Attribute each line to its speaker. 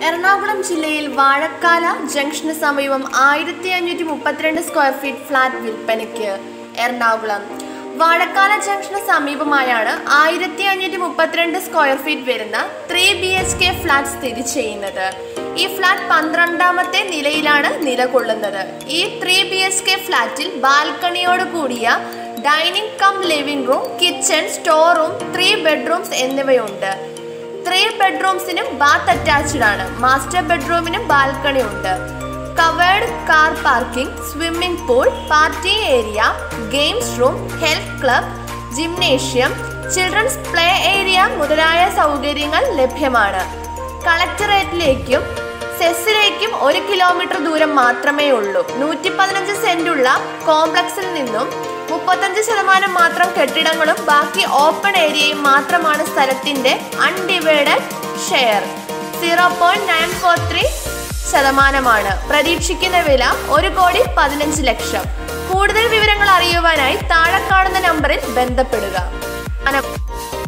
Speaker 1: എറണാകുളം ജില്ലയിൽ വാഴക്കാല ജംഗ്ഷന് സമീപം ആയിരത്തി അഞ്ഞൂറ്റി മുപ്പത്തിരണ്ട് സ്ക്വയർ ഫീറ്റ് ഫ്ലാറ്റ് വിൽപ്പനയ്ക്ക് എറണാകുളം വാഴക്കാല ജംഗ്ഷന് സമീപമായാണ് ആയിരത്തി അഞ്ഞൂറ്റി മുപ്പത്തിരണ്ട് സ്ക്വയർ ഫീറ്റ് വരുന്ന three B H K flat സ്ഥിതി ചെയ്യുന്നത് ഈ ഫ്ലാറ്റ് പന്ത്രണ്ടാമത്തെ നിലയിലാണ് നിലകൊള്ളുന്നത് ഈ ത്രീ ബി എച്ച് കെ ഫ്ലാറ്റിൽ ബാൽക്കണിയോട് കൂടിയ dining cum living room kitchen store room three bedrooms എന്നിവയുണ്ട് ത്രീ ബെഡ്റൂംസിനും ബാത്ത് അറ്റാച്ച്ഡ് ആണ് മാസ്റ്റർ ബെഡ്റൂമിനും ബാൽക്കണി ഉണ്ട് covered car parking swimming pool party area games room health club gymnasium children's play area മുതലായ സൗകര്യങ്ങൾ ലഭ്യമാണ് കളക്ടറേറ്റിലേക്കും സെസ്സിലേക്കും ഒരു കിലോമീറ്റർ ദൂരം മാത്രമേ ഉള്ളൂ നൂറ്റി പതിനഞ്ച് സെന്റുള്ള കോംപ്ലക്സിൽ നിന്നും മുപ്പത്തഞ്ച് ശതമാനം മാത്രം കെട്ടിടങ്ങളും ബാക്കി ഓപ്പൺ ഏരിയയും മാത്രമാണ് സ്ഥലത്തിന്റെ undivided share zero point nine four three ശതമാനമാണ് പ്രതീക്ഷിക്കുന്ന വില ഒരു കോടി പതിനഞ്ച് ലക്ഷം കൂടുതൽ വിവരങ്ങൾ അറിയുവാനായി താഴെ കാണുന്ന നമ്പറിൽ ബന്ധപ്പെടുക അന-